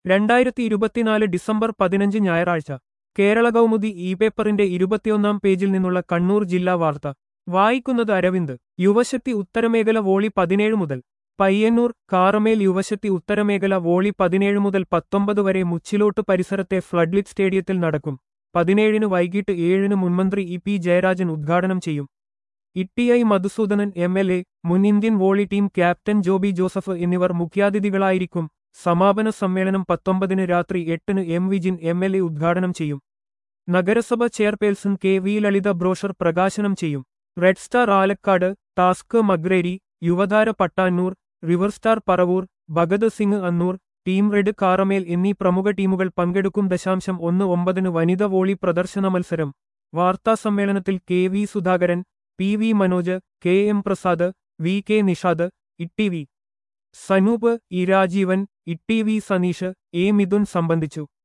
രണ്ടായിരത്തി ഇരുപത്തിനാല് ഡിസംബർ പതിനഞ്ച് ഞായറാഴ്ച കേരള കൗമുദി ഇ പേപ്പറിന്റെ ഇരുപത്തിയൊന്നാം പേജിൽ നിന്നുള്ള കണ്ണൂർ ജില്ലാ വാർത്ത വായിക്കുന്നത് അരവിന്ദ് യുവശക്തി ഉത്തരമേഖല വോളി പതിനേഴ് മുതൽ പയ്യന്നൂർ കാറമേൽ യുവശക്തി ഉത്തരമേഖല വോളി പതിനേഴ് മുതൽ പത്തൊമ്പത് വരെ മുച്ചിലോട്ട് പരിസരത്തെ ഫ്ലഡ്ലിറ്റ് സ്റ്റേഡിയത്തിൽ നടക്കും പതിനേഴിന് വൈകിട്ട് ഏഴിന് മുൻമന്ത്രി ഇ പി ജയരാജൻ ഉദ്ഘാടനം ചെയ്യും T I Madhusoodanan M L A മുൻ Indian volley team captain Joby Joseph എന്നിവർ മുഖ്യാതിഥികളായിരിക്കും സമാപന സമ്മേളനം പത്തൊമ്പതിന് രാത്രി എട്ടിന് M Vijin M L A ഉദ്ഘാടനം ചെയ്യും നഗരസഭ chairperson K V Lalitha brochure പ്രകാശനം ചെയ്യും red star Alakkad task Magreri Yuvathara Pattannur river star Paravoor Bhagat Singh Annur team red Karamel എന്നീ പ്രമുഖ ടീമുകൾ പങ്കെടുക്കും ദശാംശം ഒന്ന് ഒമ്പതിന് വനിത വോളി പ്രദർശന മത്സരം വാർത്താസമ്മേളനത്തിൽ K V Sudhakaran P V Manoj K M Prasad V K Nishad T V Sanoop E Rajeevan T V Saneesh A Mithun സംബന്ധിച്ചു